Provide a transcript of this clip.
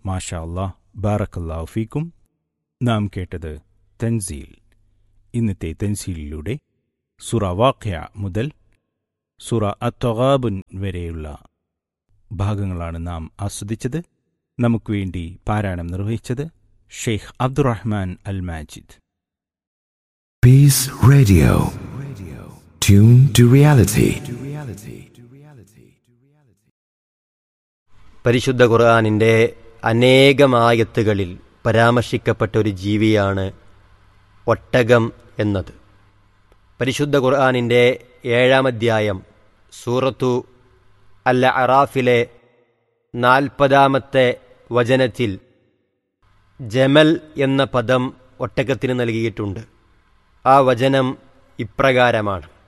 മാഷാ അല്ലാഹ് ബാറക്കല്ലാഹു ഫീക്കും നാം കേട്ടത് തൻസീൽ ഇന്നത്തെ തൻസീലിലൂടെ സുറ വാഖ്യ മുതൽ സുറ അത്തൊഗാബുൻ വരെയുള്ള ഭാഗങ്ങളാണ് നാം ആസ്വദിച്ചത് നമുക്ക് വേണ്ടി പാരായണം നിർവഹിച്ചത് ഷെയ്ഖ് അബ്ദുറഹ്മാൻ അൽ Majid Peace Radio. Tune to reality. പരിശുദ്ധ ഖുർആാനിൻ്റെ അനേകമായത്തുകളിൽ പരാമർശിക്കപ്പെട്ട ഒരു ജീവിയാണ് ഒട്ടകം എന്നത് പരിശുദ്ധ ഖുർആാനിൻ്റെ ഏഴാം അധ്യായം സൂറത്തു അൽ അറാഫിലെ നാൽപ്പതാമത്തെ വചനത്തിൽ ജമൽ എന്ന പദം ഒട്ടകത്തിന് നൽകിയിട്ടുണ്ട് ആ വചനം ഇപ്രകാരമാണ്